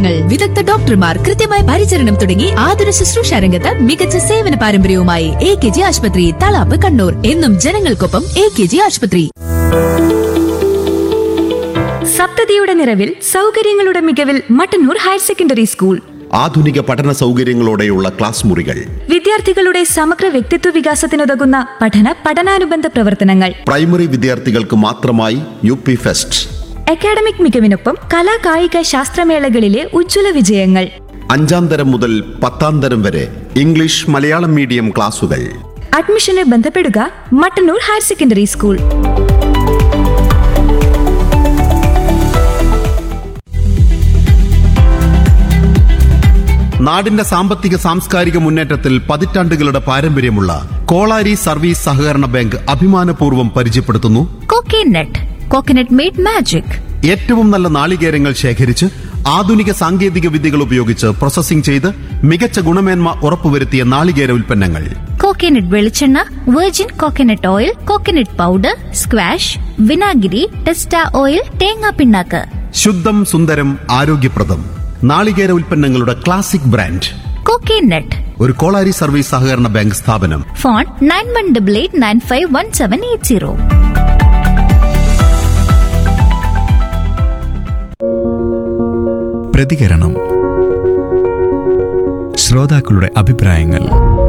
സൗകര്യങ്ങൾ വിദഗ്ധ ഡോക്ടർമാർ കൃത്യമായ പരിചരണം തുടങ്ങി ആതുര ശുശ്രൂഷ രംഗത്ത് മികച്ച സേവന പാരമ്പര്യവുമായി എ കെ ജി ആശുപത്രി തളാപ്പ് കണ്ണൂർ എന്നും ജനങ്ങൾക്കൊപ്പം എ കെ ജി ആശുപത്രി സപ്തതിയുടെ നിറവിൽ സൗകര്യങ്ങളുടെ മികവിൽ മട്ടന്നൂർ ഹയർ സെക്കൻഡറി സ്കൂൾ ആധുനിക പഠന സൗകര്യങ്ങളോടെയുള്ള ക്ലാസ് മുറികൾ വിദ്യാർത്ഥികളുടെ സമഗ്ര വ്യക്തിത്വ വികാസത്തിനുതകുന്ന പഠന പഠനാനുബന്ധ പ്രവർത്തനങ്ങൾ പ്രൈമറി വിദ്യാർത്ഥികൾക്ക് മാത്രമായി യു പി ഫെസ്റ്റ് അക്കാഡമിക് മികവിനൊപ്പം കലാ കായിക ശാസ്ത്രമേളകളിലെ ഉജ്ജ്വല വിജയങ്ങൾ അഞ്ചാം തരം മുതൽ പത്താം തരം വരെ ഇംഗ്ലീഷ് മലയാളം മീഡിയം ക്ലാസുകൾ അഡ്മിഷന് ബന്ധപ്പെടുക മട്ടന്നൂർ ഹയർ സെക്കൻഡറി സ്കൂൾ നാടിന്റെ സാമ്പത്തിക സാംസ്കാരിക മുന്നേറ്റത്തിൽ പതിറ്റാണ്ടുകളുടെ പാരമ്പര്യമുള്ള കോളാരി സർവീസ് സഹകരണ ബാങ്ക് അഭിമാനപൂർവ്വം പരിചയപ്പെടുത്തുന്നു കോക്കനട്ട് കോക്കനട്ട് മെയ്ഡ് മാജിക് ഏറ്റവും നല്ല നാളികേരങ്ങൾ ശേഖരിച്ച് ആധുനിക സാങ്കേതിക വിദ്യകൾ ഉപയോഗിച്ച് പ്രോസസ്സിംഗ് ചെയ്ത് മികച്ച ഗുണമേന്മ ഉറപ്പുവരുത്തിയ നാളികേര ഉൽപ്പന്നങ്ങൾ കോക്കനട്ട് വെളിച്ചെണ്ണ virgin coconut oil coconut powder squash വിനാഗിരി ടെസ്റ്റ ഓയിൽ തേങ്ങാ പിണ്ണാക്ക് ശുദ്ധം സുന്ദരം ആരോഗ്യപ്രദം നാളികേര ഉൽപ്പന്നങ്ങളുടെ ക്ലാസിക് ബ്രാൻഡ് കോക്കനട്ട് ഒരു കോളാരി സർവീസ് സഹകരണ ബാങ്ക് സ്ഥാപനം phone nine one double eight nine five one seven eight zero പ്രതികരണം ശ്രോതാക്കളുടെ അഭിപ്രായങ്ങൾ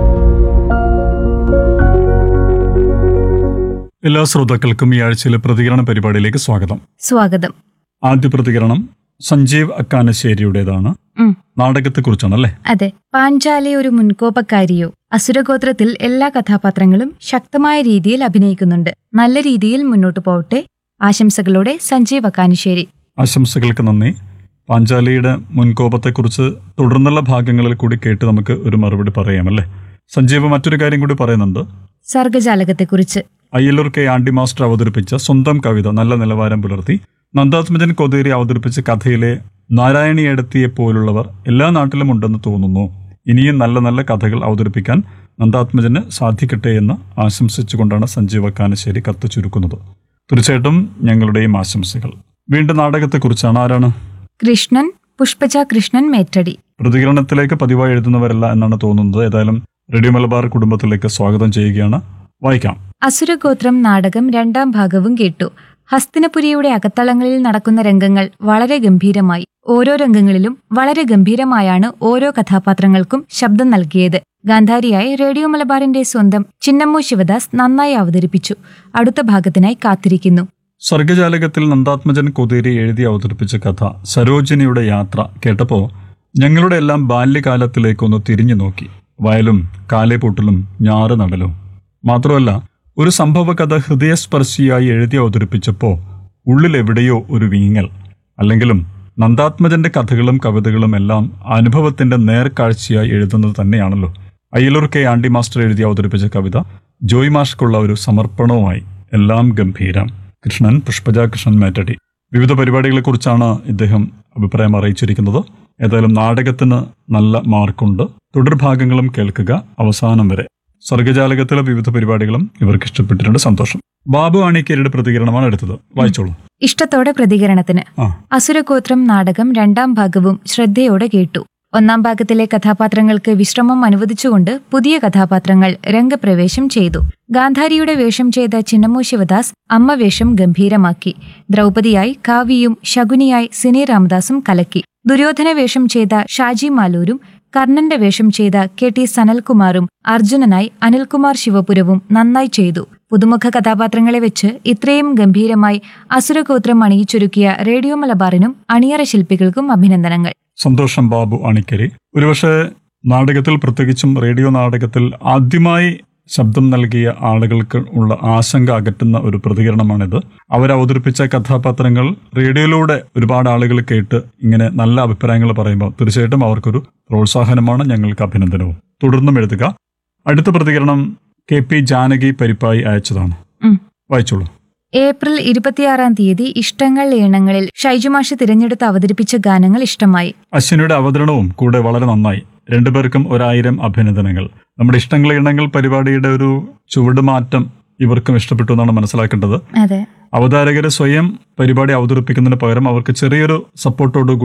എല്ലാ ശ്രോതാക്കൾക്കും ഈ ആഴ്ചയിലെ പ്രതികരണ പരിപാടിയിലേക്ക് സ്വാഗതം സ്വാഗതം ആദ്യ പ്രതികരണം സഞ്ജീവ് അക്കാനശ്ശേരിയുടേതാണ് ഉം. നാടകത്തെക്കുറിച്ചാണ് അല്ലേ അതെ പാഞ്ചാലി ഒരു മുൻകോപക്കാരിയോ അസുരഗോത്രത്തിൽ എല്ലാ കഥാപാത്രങ്ങളും ശക്തമായ രീതിയിൽ അഭിനയിക്കുന്നുണ്ട് നല്ല രീതിയിൽ മുന്നോട്ടു പോവട്ടെ ആശംസകളോടെ സഞ്ജീവ് അക്കാനിശ്ശേരി ആശംസകൾക്ക് നന്ദി പാഞ്ചാലിയുടെ മുൻകോപത്തെക്കുറിച്ച് തുടർന്നുള്ള ഭാഗങ്ങളിൽ കൂടി കേട്ട് നമുക്ക് ഒരു മറുപടി പറയാം അല്ലേ സഞ്ജീവ് മറ്റൊരു കാര്യം കൂടി പറയുന്നുണ്ട് സർഗജാലകത്തെക്കുറിച്ച് അയ്യലൂർ കെ ആൻഡി മാസ്റ്റർ അവതരിപ്പിച്ച സ്വന്തം കവിത നല്ല നിലവാരം പുലർത്തി നന്ദാത്മജൻ കൊതേരി അവതരിപ്പിച്ച കഥയിലെ നാരായണിയെടുത്തിയെ പോലുള്ളവർ എല്ലാ നാട്ടിലും ഉണ്ടെന്ന് തോന്നുന്നു ഇനിയും നല്ല നല്ല കഥകൾ അവതരിപ്പിക്കാൻ നന്ദാത്മജന് സാധിക്കട്ടെ എന്ന് ആശംസിച്ചുകൊണ്ടാണ് സഞ്ജീവ കാനശ്ശേരി കത്ത് ചുരുക്കുന്നത് തീർച്ചയായിട്ടും ഞങ്ങളുടെയും ആശംസകൾ വീണ്ടും നാടകത്തെക്കുറിച്ചാണ് ആരാണ് കൃഷ്ണൻ പുഷ്പജ കൃഷ്ണൻ മേറ്റടി പ്രതികരണത്തിലേക്ക് പതിവായി എഴുതുന്നവരല്ല എന്നാണ് തോന്നുന്നത് ഏതായാലും റേഡിയോ മലബാർ കുടുംബത്തിലേക്ക് സ്വാഗതം ചെയ്യുകയാണ് വായിക്കാം അസുരഗോത്രം നാടകം രണ്ടാം ഭാഗവും കേട്ടു ഹസ്തിനപുരിയുടെ അകത്തളങ്ങളിൽ നടക്കുന്ന രംഗങ്ങൾ വളരെ ഗംഭീരമായി ഓരോ രംഗങ്ങളിലും വളരെ ഗംഭീരമായാണ് ഓരോ കഥാപാത്രങ്ങൾക്കും ശബ്ദം നൽകിയത് ഗാന്ധാരിയായി റേഡിയോ മലബാറിന്റെ സ്വന്തം ചിന്നമ്മു ശിവദാസ് നന്നായി അവതരിപ്പിച്ചു അടുത്ത ഭാഗത്തിനായി കാത്തിരിക്കുന്നു സർഗജാലകത്തിൽ നന്ദാത്മജൻ കൊതേരി എഴുതി അവതരിപ്പിച്ച കഥ സരോജിനിയുടെ യാത്ര കേട്ടപ്പോൾ ഞങ്ങളുടെ എല്ലാം ബാല്യകാലത്തിലേക്കൊന്ന് തിരിഞ്ഞു നോക്കി വയലും കാലേപൂട്ടലും ഞാറ് നടലും മാത്രമല്ല ഒരു സംഭവ കഥ ഹൃദയസ്പർശിയായി എഴുതി അവതരിപ്പിച്ചപ്പോൾ ഉള്ളിലെവിടെയോ ഒരു വീങ്ങൽ അല്ലെങ്കിലും നന്ദാത്മജന്റെ കഥകളും കവിതകളും എല്ലാം അനുഭവത്തിന്റെ നേർക്കാഴ്ചയായി എഴുതുന്നത് തന്നെയാണല്ലോ അയ്യലൂർ കെ ആൻഡി മാസ്റ്റർ എഴുതി അവതരിപ്പിച്ച കവിത ജോയ് മാഷ്ക്കുള്ള ഒരു സമർപ്പണവുമായി എല്ലാം ഗംഭീരം കൃഷ്ണൻ പുഷ്പജ കൃഷ്ണൻ മേറ്റടി വിവിധ പരിപാടികളെക്കുറിച്ചാണ് ഇദ്ദേഹം അഭിപ്രായം അറിയിച്ചിരിക്കുന്നത് ഏതായാലും നാടകത്തിന് നല്ല മാർക്കുണ്ട് തുടർഭാഗങ്ങളും കേൾക്കുക അവസാനം വരെ സർഗജാലകത്തിലെ വിവിധ പരിപാടികളും ഇവർക്ക് ഇഷ്ടപ്പെട്ടിട്ടുണ്ട് സന്തോഷം ബാബു ആണിക്കേരിയുടെ പ്രതികരണമാണ് എടുത്തത് വായിച്ചോളൂ ഇഷ്ടത്തോടെ പ്രതികരണത്തിന് ആ അസുരഗോത്രം നാടകം രണ്ടാം ഭാഗവും ശ്രദ്ധയോടെ കേട്ടു ഒന്നാം ഭാഗത്തിലെ കഥാപാത്രങ്ങൾക്ക് വിശ്രമം അനുവദിച്ചുകൊണ്ട് പുതിയ കഥാപാത്രങ്ങൾ രംഗപ്രവേശം ചെയ്തു ഗാന്ധാരിയുടെ വേഷം ചെയ്ത ചിന്നമ്മു ശിവദാസ് അമ്മ വേഷം ഗംഭീരമാക്കി ദ്രൗപദിയായി കാവ്യയും ശകുനിയായി സിനി രാമദാസും കലക്കി ദുര്യോധന വേഷം ചെയ്ത ഷാജി മാലൂരും കർണന്റെ വേഷം ചെയ്ത കെ ടി സനൽകുമാറും അർജുനനായി അനിൽകുമാർ ശിവപുരവും നന്നായി ചെയ്തു പുതുമുഖ കഥാപാത്രങ്ങളെ വെച്ച് ഇത്രയും ഗംഭീരമായി അസുരഗോത്രം അണിയിച്ചൊരുക്കിയ റേഡിയോ മലബാറിനും അണിയറ ശില്പികൾക്കും അഭിനന്ദനങ്ങൾ സന്തോഷം ബാബു അണിക്കരി ഒരുപക്ഷെ നാടകത്തിൽ പ്രത്യേകിച്ചും റേഡിയോ നാടകത്തിൽ ആദ്യമായി ശബ്ദം നൽകിയ ആളുകൾക്ക് ഉള്ള ആശങ്ക അകറ്റുന്ന ഒരു പ്രതികരണമാണിത് അവർ അവതരിപ്പിച്ച കഥാപാത്രങ്ങൾ റേഡിയോയിലൂടെ ഒരുപാട് ആളുകൾ കേട്ട് ഇങ്ങനെ നല്ല അഭിപ്രായങ്ങൾ പറയുമ്പോൾ തീർച്ചയായിട്ടും അവർക്കൊരു പ്രോത്സാഹനമാണ് ഞങ്ങൾക്ക് അഭിനന്ദനവും തുടർന്നും എഴുതുക അടുത്ത പ്രതികരണം കെ പി ജാനകി പരിപ്പായി അയച്ചതാണ് ഉം. വായിച്ചോളൂ ഏപ്രിൽ ഇരുപത്തിയാറാം തീയതി ഇഷ്ടങ്ങൾ ഈണങ്ങളിൽ ഷൈജുമാഷ് തിരഞ്ഞെടുത്ത് അവതരിപ്പിച്ച ഗാനങ്ങൾ ഇഷ്ടമായി അശ്വിനിയുടെ അവതരണവും കൂടെ വളരെ നന്നായി രണ്ടുപേർക്കും ഒരായിരം അഭിനന്ദനങ്ങൾ നമ്മുടെ ഇഷ്ടങ്ങൾ ഇണങ്ങൾ പരിപാടിയുടെ ഒരു ചുവടുമാറ്റം ഇവർക്കും ഇഷ്ടപ്പെട്ടു എന്നാണ് മനസ്സിലാക്കേണ്ടത് അതെ അവതാരകരെ സ്വയം പരിപാടി അവതരിപ്പിക്കുന്നതിന് പകരം അവർക്ക് ചെറിയൊരു സപ്പോർട്ടോടുകൂടി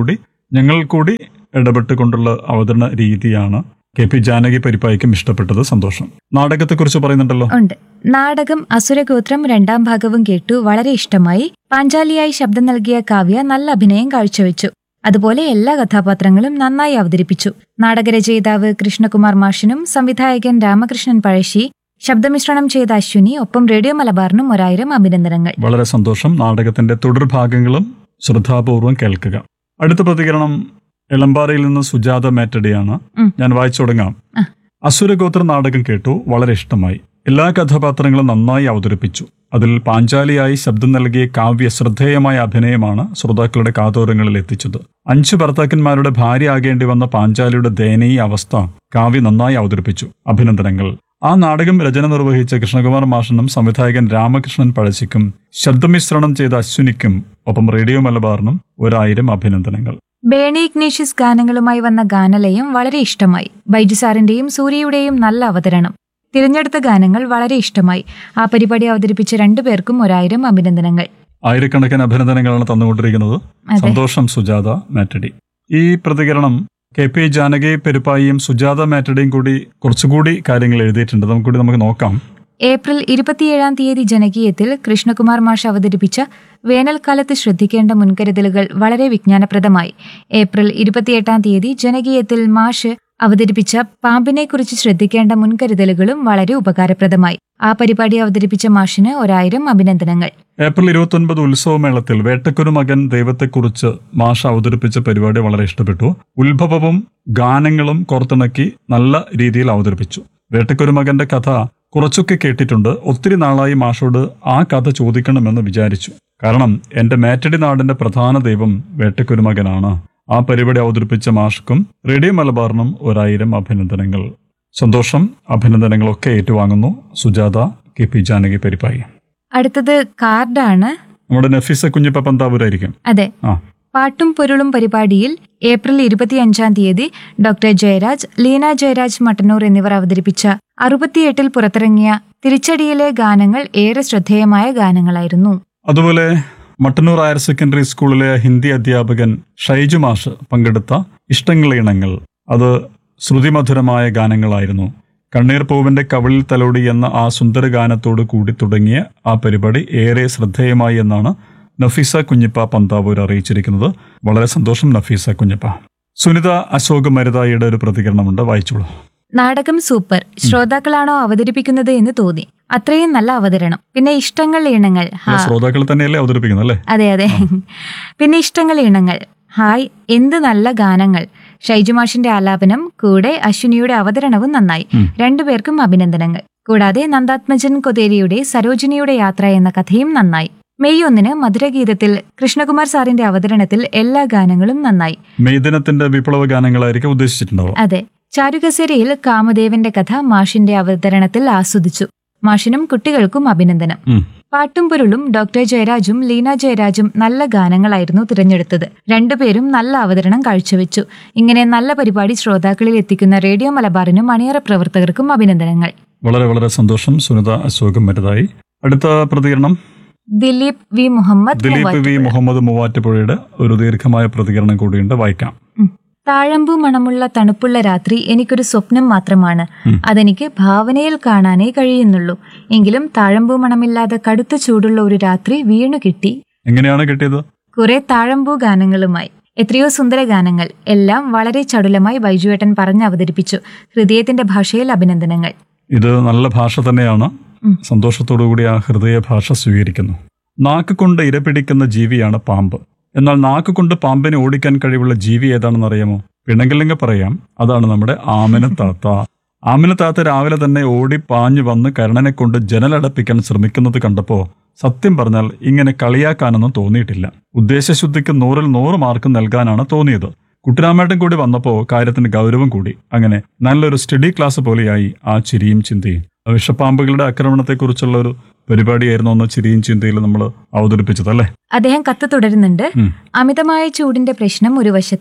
ഞങ്ങൾ കൂടി ഇടപെട്ടുകൊണ്ടുള്ള അവതരണ രീതിയാണ് കെ പി ജാനകി പരിപ്പായിക്കും ഇഷ്ടപ്പെട്ടത് സന്തോഷം നാടകത്തെക്കുറിച്ച് പറയുന്നുണ്ടല്ലോ ഉണ്ട് നാടകം അസുരഗോത്രം രണ്ടാം ഭാഗവും കേട്ടു വളരെ ഇഷ്ടമായി പാഞ്ചാലിയായി ശബ്ദം നൽകിയ കാവ്യ നല്ല അഭിനയം കാഴ്ചവെച്ചു അതുപോലെ എല്ലാ കഥാപാത്രങ്ങളും നന്നായി അവതരിപ്പിച്ചു നാടകരചയിതാവ് കൃഷ്ണകുമാർ മാഷിനും സംവിധായകൻ രാമകൃഷ്ണൻ പഴശ്ശി ശബ്ദമിശ്രണം ചെയ്ത അശ്വിനി ഒപ്പം റേഡിയോ മലബാറിനും ഒരായിരം അഭിനന്ദനങ്ങൾ വളരെ സന്തോഷം നാടകത്തിന്റെ തുടർഭാഗങ്ങളും ശ്രദ്ധാപൂർവം കേൾക്കുക അടുത്ത പ്രതികരണം എളമ്പാറയിൽ നിന്ന് സുജാത മേറ്റടിയാണ് ഉം. ഞാൻ വായിച്ചു തുടങ്ങാം ആ. അസുരഗോത്ര നാടകം കേട്ടു വളരെ ഇഷ്ടമായി എല്ലാ കഥാപാത്രങ്ങളും നന്നായി അവതരിപ്പിച്ചു അതിൽ പാഞ്ചാലിയായി ശബ്ദം നൽകിയ കാവ്യ ശ്രദ്ധേയമായ അഭിനയമാണ് ശ്രോതാക്കളുടെ കാതോരങ്ങളിൽ എത്തിച്ചത് അഞ്ചു ഭർത്താക്കന്മാരുടെ ഭാര്യ ആകേണ്ടി വന്ന പാഞ്ചാലിയുടെ ദയനീയ അവസ്ഥ കാവ്യ നന്നായി അവതരിപ്പിച്ചു അഭിനന്ദനങ്ങൾ ആ നാടകം രചന നിർവഹിച്ച കൃഷ്ണകുമാർ മാഷനും സംവിധായകൻ രാമകൃഷ്ണൻ പഴശ്ശിക്കും ശബ്ദമിശ്രണം ചെയ്ത അശ്വിനിക്കും ഒപ്പം റേഡിയോ മലബാറിനും ഒരായിരം അഭിനന്ദനങ്ങൾ ബേണി ഇഗ്നേഷ്യസ് ഗാനങ്ങളുമായി വന്ന ഗാനലയം വളരെ ഇഷ്ടമായി ബൈജു സാറിന്റെയും സൂര്യയുടെയും നല്ല അവതരണം തിരഞ്ഞെടുത്ത ഗാനങ്ങൾ വളരെ ഇഷ്ടമായി ആ പരിപാടി അവതരിപ്പിച്ച രണ്ടുപേർക്കും ഒരായിരം അഭിനന്ദനങ്ങൾ ആയിരക്കണക്കിന് അഭിനന്ദനങ്ങളാണ് തന്നുകൊണ്ടിരിക്കുന്നത് അതെ. സന്തോഷം സുജാത മാറ്റടി ഈ പ്രതികരണം കെ പി ജാനകി പെരുപ്പായിയും സുജാത മാറ്റടിയും കൂടി കുറച്ചുകൂടി കാര്യങ്ങൾ എഴുതിയിട്ടുണ്ട് നമുക്കൂടി നമുക്ക് നോക്കാം ഏപ്രിൽ ഇരുപത്തിയേഴാം തീയതി ജനകീയത്തിൽ കൃഷ്ണകുമാർ മാഷ് അവതരിപ്പിച്ച വേനൽക്കാലത്ത് ശ്രദ്ധിക്കേണ്ട മുൻകരുതലുകൾ വളരെ വിജ്ഞാനപ്രദമായി ഏപ്രിൽ ഇരുപത്തിയെട്ടാം തീയതി ജനകീയത്തിൽ മാഷ് അവതരിപ്പിച്ച പാമ്പിനെക്കുറിച്ച് ശ്രദ്ധിക്കേണ്ട മുൻകരുതലുകളും വളരെ ഉപകാരപ്രദമായി ആ പരിപാടി അവതരിപ്പിച്ച മാഷിന് ഒരായിരം അഭിനന്ദനങ്ങൾ ഏപ്രിൽ ഇരുപത്തൊൻപത് ഉത്സവമേളത്തിൽ വേട്ടക്കൊരു മകൻ ദൈവത്തെക്കുറിച്ച് മാഷ അവതരിപ്പിച്ച പരിപാടി വളരെ ഇഷ്ടപ്പെട്ടു ഉത്ഭവവും ഗാനങ്ങളും കോർത്തിണക്കി നല്ല രീതിയിൽ അവതരിപ്പിച്ചു വേട്ടക്കൊരു മകന്റെ കഥ കുറച്ചൊക്കെ കേട്ടിട്ടുണ്ട് ഒത്തിരി നാളായി മാഷോട് ആ കഥ ചോദിക്കണമെന്ന് വിചാരിച്ചു കാരണം എന്റെ മേറ്റടി നാടിന്റെ പ്രധാന ദൈവം വേട്ടക്കൊരു മകനാണ് ആ പരിപാടി അവതരിപ്പിച്ച മാഷ്ക്കും റേഡിയോ മലബാറിനും ഒരായിരം അഭിനന്ദനങ്ങൾ സന്തോഷം അഭിനന്ദനങ്ങളൊക്കെ ഏറ്റുവാങ്ങുന്നു സുജാത കെ പി ജാനകി പരിപ്പായി അടുത്തത് കാർഡാണ് നമ്മുടെ നഫീസ കുഞ്ഞിപ്പ പന്താപുരായിരിക്കും അതെ ആ പാട്ടും പൊരുളും പരിപാടിയിൽ ഏപ്രിൽ ഇരുപത്തിയഞ്ചാം തീയതി ഡോക്ടർ ജയരാജ് ലീന ജയരാജ് മട്ടന്നൂർ എന്നിവർ അവതരിപ്പിച്ച അറുപത്തിയെട്ടിൽ പുറത്തിറങ്ങിയ തിരിച്ചടിയിലെ ഗാനങ്ങൾ ഏറെ ശ്രദ്ധേയമായ ഗാനങ്ങളായിരുന്നു അതുപോലെ മട്ടന്നൂർ ഹയർ സെക്കൻഡറി സ്കൂളിലെ ഹിന്ദി അധ്യാപകൻ ഷൈജു മാഷ് പങ്കെടുത്ത ഇഷ്ടങ്ങൾ ഇണങ്ങൾ അത് ശ്രുതിമധുരമായ ഗാനങ്ങളായിരുന്നു കണ്ണീർ പൂവിന്റെ കവിളിൽ തലോടി എന്ന ആ സുന്ദര ഗാനത്തോട് കൂടി തുടങ്ങിയ ആ പരിപാടി ഏറെ ശ്രദ്ധേയമായി എന്നാണ് നഫീസ കുഞ്ഞിപ്പ പന്താവൂർ അറിയിച്ചിരിക്കുന്നത് വളരെ സന്തോഷം നഫീസ കുഞ്ഞിപ്പ സുനിത അശോക് മരുതായിയുടെ ഒരു പ്രതികരണമുണ്ട് വായിച്ചോളൂ നാടകം സൂപ്പർ ശ്രോതാക്കളാണോ അവതരിപ്പിക്കുന്നത് എന്ന് തോന്നി അത്രയും നല്ല അവതരണം പിന്നെ ഇഷ്ടങ്ങൾ ഈണങ്ങൾ ഹാ ശ്രോതാക്കൾ തന്നെയല്ലേ അവതരിപ്പിക്കുന്നത് അല്ലേ അതെ അതെ പിന്നെ ഇഷ്ടങ്ങൾ ഇണങ്ങൾ ഹായ് എന്ത് നല്ല ഗാനങ്ങൾ ഷൈജുമാഷിന്റെ ആലാപനം കൂടെ അശ്വിനിയുടെ അവതരണവും നന്നായി രണ്ടുപേർക്കും അഭിനന്ദനങ്ങൾ കൂടാതെ നന്ദാത്മജൻ കൊതേരിയുടെ സരോജിനിയുടെ യാത്ര എന്ന കഥയും നന്നായി മെയ് ഒന്നിന് മധുരഗീതത്തിൽ കൃഷ്ണകുമാർ സാറിന്റെ അവതരണത്തിൽ എല്ലാ ഗാനങ്ങളും നന്നായി മെയ് ദിനത്തിന്റെ വിപ്ലവ ഗാനങ്ങളായിരിക്കും ഉദ്ദേശിച്ചിട്ടുണ്ടാവുക അതെ ചാരുകസേരയിൽ കാമദേവന്റെ കഥ മാഷിന്റെ അവതരണത്തിൽ ആസ്വദിച്ചു മാഷിനും കുട്ടികൾക്കും അഭിനന്ദനം ഉം. പാട്ടും പൊരുളും ഡോക്ടർ ജയരാജും ലീന ജയരാജും നല്ല ഗാനങ്ങളായിരുന്നു തിരഞ്ഞെടുത്തത് രണ്ടുപേരും നല്ല അവതരണം കാഴ്ചവെച്ചു ഇങ്ങനെ നല്ല പരിപാടി ശ്രോതാക്കളിൽ എത്തിക്കുന്ന റേഡിയോ മലബാറിനും അണിയറ പ്രവർത്തകർക്കും അഭിനന്ദനങ്ങൾ വളരെ വളരെ സന്തോഷം സുനിത അശോക് മരുതായി അടുത്ത പ്രതികരണം ദിലീപ് വി മുഹമ്മദ് ദിലീപ് വി മൂവാറ്റുപുഴ. മുഹമ്മദ് മൂവാറ്റുപുഴയുടെ ഒരു ദീർഘമായ പ്രതികരണം കൂടിയുണ്ട് വായിക്കാം താഴമ്പൂ മണമുള്ള തണുപ്പുള്ള രാത്രി എനിക്കൊരു സ്വപ്നം മാത്രമാണ് അതെനിക്ക് ഭാവനയിൽ കാണാനേ കഴിയുന്നുള്ളൂ എങ്കിലും താഴമ്പൂ മണമില്ലാതെ കടുത്ത ചൂടുള്ള ഒരു രാത്രി വീണു കിട്ടി എങ്ങനെയാണ് കിട്ടിയത് കുറെ താഴമ്പൂ ഗാനങ്ങളുമായി എത്രയോ സുന്ദര ഗാനങ്ങൾ എല്ലാം വളരെ ചടുലമായി ബൈജുവേട്ടൻ പറഞ്ഞ് അവതരിപ്പിച്ചു ഹൃദയത്തിന്റെ ഭാഷയിൽ അഭിനന്ദനങ്ങൾ ഇത് നല്ല ഭാഷ തന്നെയാണ് ഉം. സന്തോഷത്തോടുകൂടി ആ ഹൃദയ ഭാഷ സ്വീകരിക്കുന്നു നാക്ക് കൊണ്ട് ഇരപിടിക്കുന്ന ജീവിയാണ് പാമ്പ് എന്നാൽ നാക്ക് കൊണ്ട് പാമ്പിനെ ഓടിക്കാൻ കഴിവുള്ള ജീവി ഏതാണെന്ന് അറിയാമോ പിണങ്ങില്ലെങ്കിൽ പറയാം അതാണ് നമ്മുടെ ആമിന താത്ത ആമിന താത്ത രാവിലെ തന്നെ ഓടി പാഞ്ഞു വന്ന് കരണനെ കൊണ്ട് ജനലടപ്പിക്കാൻ ശ്രമിക്കുന്നത് കണ്ടപ്പോ സത്യം പറഞ്ഞാൽ ഇങ്ങനെ കളിയാക്കാനൊന്നും തോന്നിയിട്ടില്ല ഉദ്ദേശശുദ്ധിക്ക് നൂറിൽ നൂറ് മാർക്ക് നൽകാനാണ് തോന്നിയത് കുട്ടിരാമേട്ടൻ കൂടി വന്നപ്പോൾ കാര്യത്തിന് ഗൗരവം കൂടി അങ്ങനെ നല്ലൊരു സ്റ്റഡി ക്ലാസ് പോലെയായി ആ ചിരിയും ചിന്തയും വിഷപ്പാമ്പുകളുടെ ആക്രമണത്തെക്കുറിച്ചുള്ള ഒരു പരിപാടിയായിരുന്നു അന്ന് ചിരിയും ചിന്തയിൽ നമ്മൾ അവതരിപ്പിച്ചത് അല്ലേ അദ്ദേഹം കത്ത് തുടരുന്നുണ്ട് ഉം. അമിതമായ ചൂടിന്റെ പ്രശ്നം ഒരു വശത്ത്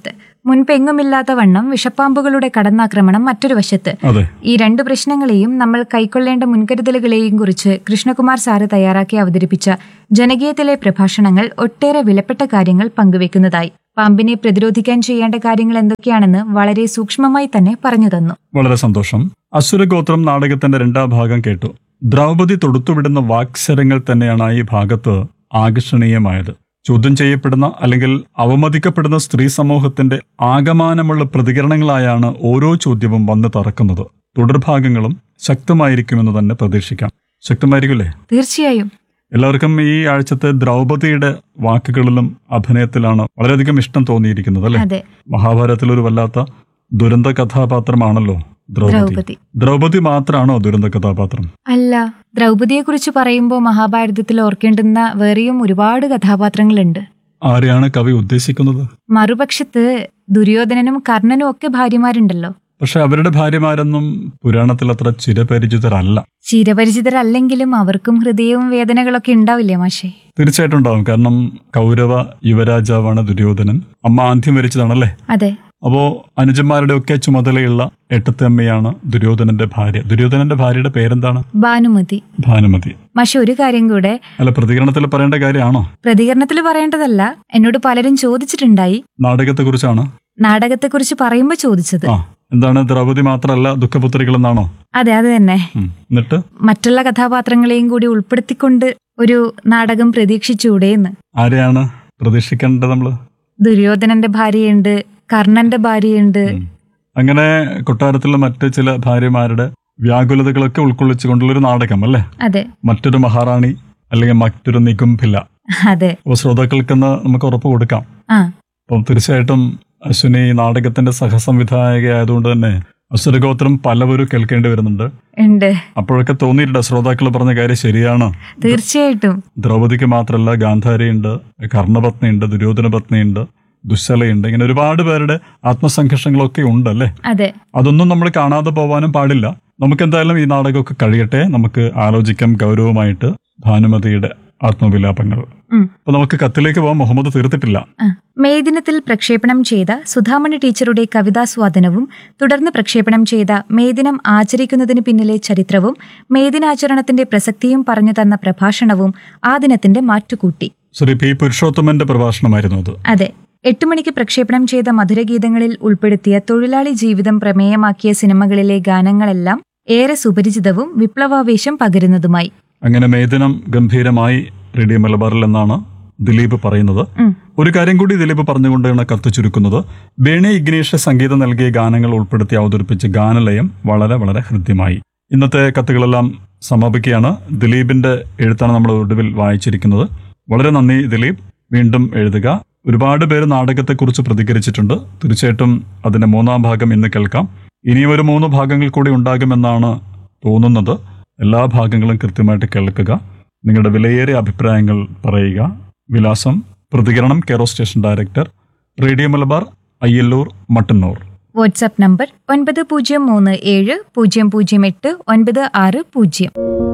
മുൻപെങ്ങുമില്ലാത്ത വണ്ണം വിഷപ്പാമ്പുകളുടെ കടന്നാക്രമണം മറ്റൊരു വശത്ത് അതെ ഈ രണ്ട് പ്രശ്നങ്ങളെയും നമ്മൾ കൈക്കൊള്ളേണ്ട മുൻകരുതലുകളെയും കുറിച്ച് കൃഷ്ണകുമാർ സാറ് തയ്യാറാക്കി അവതരിപ്പിച്ച ജനകീയത്തിലെ പ്രഭാഷണങ്ങൾ ഒട്ടേറെ വിലപ്പെട്ട കാര്യങ്ങൾ പങ്കുവെക്കുന്നതായി പാമ്പിനെ പ്രതിരോധിക്കാൻ ചെയ്യേണ്ട കാര്യങ്ങൾ എന്തൊക്കെയാണെന്ന് വളരെ സൂക്ഷ്മമായി തന്നെ പറഞ്ഞു തന്നു വളരെ സന്തോഷം അസുരഗോത്രം നാടകത്തിന്റെ രണ്ടാം ഭാഗം കേട്ടു ദ്രൗപദി തൊടുത്തുവിടുന്ന വാക്സരങ്ങൾ തന്നെയാണ് ഈ ഭാഗത്ത് ആകർഷണീയമായത് ചോദ്യം ചെയ്യപ്പെടുന്ന അല്ലെങ്കിൽ അവമതിക്കപ്പെടുന്ന സ്ത്രീ സമൂഹത്തിന്റെ ആകമാനമുള്ള പ്രതികരണങ്ങളായാണ് ഓരോ ചോദ്യവും വന്ന് തറക്കുന്നത് തുടർഭാഗങ്ങളും ശക്തമായിരിക്കുമെന്ന് തന്നെ പ്രതീക്ഷിക്കാം ശക്തമായിരിക്കില്ലേ തീർച്ചയായും എല്ലാവർക്കും ഈ ആഴ്ചത്തെ ദ്രൗപദിയുടെ വാക്കുകളിലും അഭിനയത്തിലാണ് വളരെയധികം ഇഷ്ടം തോന്നിയിരിക്കുന്നത് അല്ലെ അതെ മഹാഭാരതത്തിൽ ഒരു വല്ലാത്ത ദുരന്ത കഥാപാത്രമാണല്ലോ ദ്രൗപദി ദ്രൗപദി ദ്രൗപദി മാത്രമാണോ ദുരന്ത കഥാപാത്രം അല്ല ദ്രൗപദിയെക്കുറിച്ച് പറയുമ്പോൾ മഹാഭാരതത്തിൽ ഓർക്കേണ്ടുന്ന വേറെയും ഒരുപാട് കഥാപാത്രങ്ങളുണ്ട് ആരെയാണ് കവി ഉദ്ദേശിക്കുന്നത് മറുപക്ഷത്ത് ദുര്യോധനനും കർണനും ഒക്കെ ഭാര്യമാരുണ്ടല്ലോ പക്ഷെ അവരുടെ ഭാര്യമാരൊന്നും പുരാണത്തിൽ അത്ര ചിരപരിചിതരല്ല ചിരപരിചിതരല്ലെങ്കിലും അവർക്കും ഹൃദയവും വേദനകളൊക്കെ ഉണ്ടാവില്ലേ മാഷേ തീർച്ചയായിട്ടും ഉണ്ടാവും കാരണം കൗരവ യുവരാജാവാണ് ദുര്യോധനൻ അമ്മ ആന്ധ്യം വരിച്ചതാണല്ലേ അതെ അപ്പോ അനുജന്മാരുടെ ഒക്കെ ചുമതലയുള്ള എട്ടത്തമ്മയാണ് ദുര്യോധനന്റെ ഭാര്യ ദുര്യോധനന്റെ ഭാര്യയുടെ പേരെന്താണ് ഭാനുമതി ഭാനുമതി മാഷെ ഒരു കാര്യം കൂടെ അല്ല പ്രതികരണത്തിൽ പറയേണ്ട കാര്യമാണോ പ്രതികരണത്തിൽ പറയേണ്ടതല്ല എന്നോട് പലരും ചോദിച്ചിട്ടുണ്ടായി നാടകത്തെ കുറിച്ചാണ് നാടകത്തെക്കുറിച്ച് പറയുമ്പോ ചോദിച്ചത് ആ എന്താണ് ദ്രൗപദി മാത്രമല്ല ദുഃഖപുത്രികൾ എന്നാണോ അതെ അത് തന്നെ ഉം. എന്നിട്ട് മറ്റുള്ള കഥാപാത്രങ്ങളെയും കൂടി ഉൾപ്പെടുത്തിക്കൊണ്ട് ഒരു നാടകം പ്രതീക്ഷിച്ചൂടെ എന്ന് ആരെയാണ് പ്രതീക്ഷിക്കേണ്ടത് നമ്മള് ദുര്യോധനന്റെ ഭാര്യയുണ്ട് കർണന്റെ ഭാര്യയുണ്ട് ഉം. അങ്ങനെ കൊട്ടാരത്തിലെ മറ്റ് ചില ഭാര്യമാരുടെ വ്യാകുലതകളൊക്കെ ഉൾക്കൊള്ളിച്ചുകൊണ്ടുള്ള ഒരു നാടകം അല്ലേ അതെ മറ്റൊരു മഹാറാണി അല്ലെങ്കിൽ മറ്റൊരു നികുംഭില്ല അതെ അപ്പോൾ ശ്രോതാക്കൾക്കെന്ന് നമുക്ക് ഉറപ്പ് കൊടുക്കാം ആ അപ്പം തീർച്ചയായിട്ടും അശ്വിനി ഈ നാടകത്തിന്റെ സഹസംവിധായകയായതുകൊണ്ട് തന്നെ അസുരഗോത്രം പലവരും കേൾക്കേണ്ടി വരുന്നുണ്ട് ഉണ്ട് അപ്പോഴൊക്കെ തോന്നിയിട്ടുണ്ട് ശ്രോതാക്കൾ പറഞ്ഞ കാര്യം ശരിയാണ് തീർച്ചയായിട്ടും ദ്രൗപദിക്ക് മാത്രമല്ല ഗാന്ധാരിയുണ്ട് കർണപത്നിയുണ്ട് ദുര്യോധന പത്നിയുണ്ട് ദുശ്ശലയുണ്ട് ഇങ്ങനെ ഒരുപാട് പേരുടെ ആത്മസംഘർഷങ്ങളൊക്കെ ഉണ്ട് അല്ലേ അതെ അതൊന്നും നമ്മൾ കാണാതെ പോവാനും പാടില്ല നമുക്ക് എന്തായാലും ഈ നാടകമൊക്കെ കഴിയട്ടെ നമുക്ക് ആലോചിക്കാം ഗൗരവമായിട്ട് ഭാനുമതിയുടെ ആത്മവിലാപങ്ങൾ ഉം. അപ്പൊ നമുക്ക് കത്തിലേക്ക് പോകാൻ മുഹമ്മദ് തീർത്തിട്ടില്ല ആ. മെയ് ദിനത്തിൽ പ്രക്ഷേപണം ചെയ്ത സുധാമണി ടീച്ചറുടെ കവിതാസ്വാദനവും തുടർന്ന് പ്രക്ഷേപണം ചെയ്ത മെയ് ദിനം ആചരിക്കുന്നതിന് പിന്നിലെ ചരിത്രവും മെയ് ദിനാചരണത്തിന്റെ പ്രസക്തിയും പറഞ്ഞു തന്ന പ്രഭാഷണവും ആ ദിനത്തിന്റെ മാറ്റുകൂട്ടി ശ്രീ പി പുരുഷോത്തമന്റെ പ്രഭാഷണമായിരുന്നു അത് അതെ എട്ട് മണിക്ക് പ്രക്ഷേപണം ചെയ്ത മധുരഗീതങ്ങളിൽ ഉൾപ്പെടുത്തിയ തൊഴിലാളി ജീവിതം പ്രമേയമാക്കിയ സിനിമകളിലെ ഗാനങ്ങളെല്ലാം ഏറെ സുപരിചിതവും വിപ്ലവാവേശം പകരുന്നതുമായി അങ്ങനെ മേദിനം ഗംഭീരമായി റേഡിയോ മലബാറിൽ എന്നാണ് ദിലീപ് പറയുന്നത് ഉം. ഒരു കാര്യം കൂടി ദിലീപ് പറഞ്ഞുകൊണ്ടാണ് കത്ത് ചുരുക്കുന്നത് ബേണി ഇഗ്നീഷ് സംഗീതം നൽകിയ ഗാനങ്ങൾ ഉൾപ്പെടുത്തി അവതരിപ്പിച്ച ഗാനലയം വളരെ വളരെ ഹൃദ്യമായി ഇന്നത്തെ കത്തുകളെല്ലാം സമാപിക്കുകയാണ് ദിലീപിന്റെ എഴുത്താണ് നമ്മൾ ഒടുവിൽ വായിച്ചിരിക്കുന്നത് വളരെ നന്ദി ദിലീപ് വീണ്ടും എഴുതുക ഒരുപാട് പേര് നാടകത്തെക്കുറിച്ച് പ്രതികരിച്ചിട്ടുണ്ട് തീർച്ചയായിട്ടും അതിന്റെ മൂന്നാം ഭാഗം ഇന്ന് കേൾക്കാം ഇനിയും ഒരു മൂന്ന് ഭാഗങ്ങൾ കൂടി ഉണ്ടാകുമെന്നാണ് തോന്നുന്നത് എല്ലാ ഭാഗങ്ങളും കൃത്യമായിട്ട് കേൾക്കുക നിങ്ങളുടെ വിലയേറിയ അഭിപ്രായങ്ങൾ പറയുക വിലാസം പ്രതികരണം care of station director radio Malabar Ayyallur Mattannur WhatsApp number ഒൻപത് പൂജ്യം മൂന്ന് ഏഴ് പൂജ്യം പൂജ്യം എട്ട് ഒൻപത് ആറ് പൂജ്യം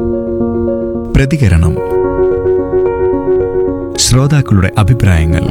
പ്രതികരണം ശ്രോതാക്കളുടെ അഭിപ്രായങ്ങൾ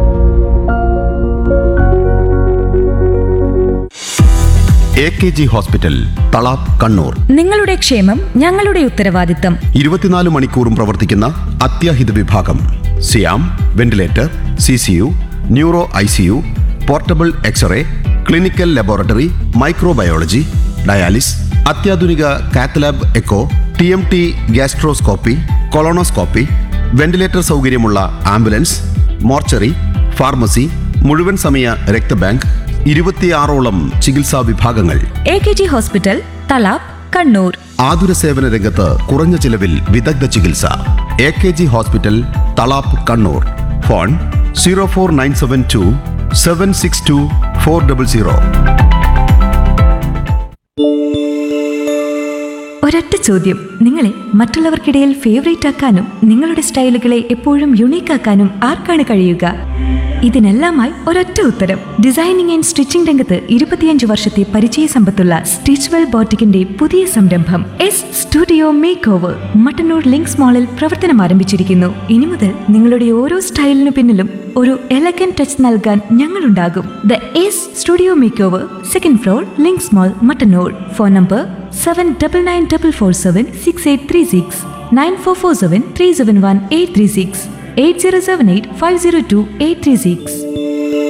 A K G hospital Thalap Kannur നിങ്ങളുടെ ക്ഷേമം ഞങ്ങളുടെ ഉത്തരവാദിത്തം ഇരുപത്തിനാല് മണിക്കൂറും പ്രവർത്തിക്കുന്ന അത്യാഹിത വിഭാഗം സിയാം ventilator C C U neuro I C U portable x-ray clinical laboratory microbiology dialysis അത്യാധുനിക cath lab echo T M T gastroscopy colonoscopy ventilator സൗകര്യമുള്ള ആംബുലൻസ് മോർച്ചറി ഫാർമസി മുഴുവൻ സമയ രക്തബാങ്ക് ഇരുപത്തിയാറോളം ചികിത്സാ വിഭാഗങ്ങൾ A K G hospital Thalap Kannur ആതുര സേവന രംഗത്ത് കുറഞ്ഞ ചിലവിൽ വിദഗ്ധ ചികിത്സ A K G hospital Thalap Kannur phone zero four nine seven two seven six two four double zero ഒരൊറ്റ ചോദ്യം നിങ്ങളെ മറ്റുള്ളവർക്കിടയിൽ ഫേവറേറ്റ് ആക്കാനും നിങ്ങളുടെ സ്റ്റൈലുകളെ എപ്പോഴും യുണീക്ക് ആക്കാനും ആർക്കാണ് കഴിയുക ഇതിനെല്ലാമായി ഒരൊറ്റ ഉത്തരം ഡിസൈനിങ് ആൻഡ് സ്റ്റിച്ചിംഗ് രംഗത്ത് ഇരുപത്തിയഞ്ച് വർഷത്തെ പരിചയ സമ്പത്തുള്ള സ്റ്റിച്ച്വെൽ ബോട്ടിക്കിന്റെ പുതിയ സംരംഭം S studio makeover Mattannur Links മാളിൽ പ്രവർത്തനം ആരംഭിച്ചിരിക്കുന്നു ഇനി മുതൽ നിങ്ങളുടെ ഓരോ സ്റ്റൈലിനു പിന്നിലും ഒരു എലഗൻ ടച്ച് നൽകാൻ ഞങ്ങളുണ്ടാകും the S studio makeover second floor Links mall Mattannur phone number seven double nine double four seven six eight three six nine four four seven three seven one eight three six eight zero seven eight five zero two eight three six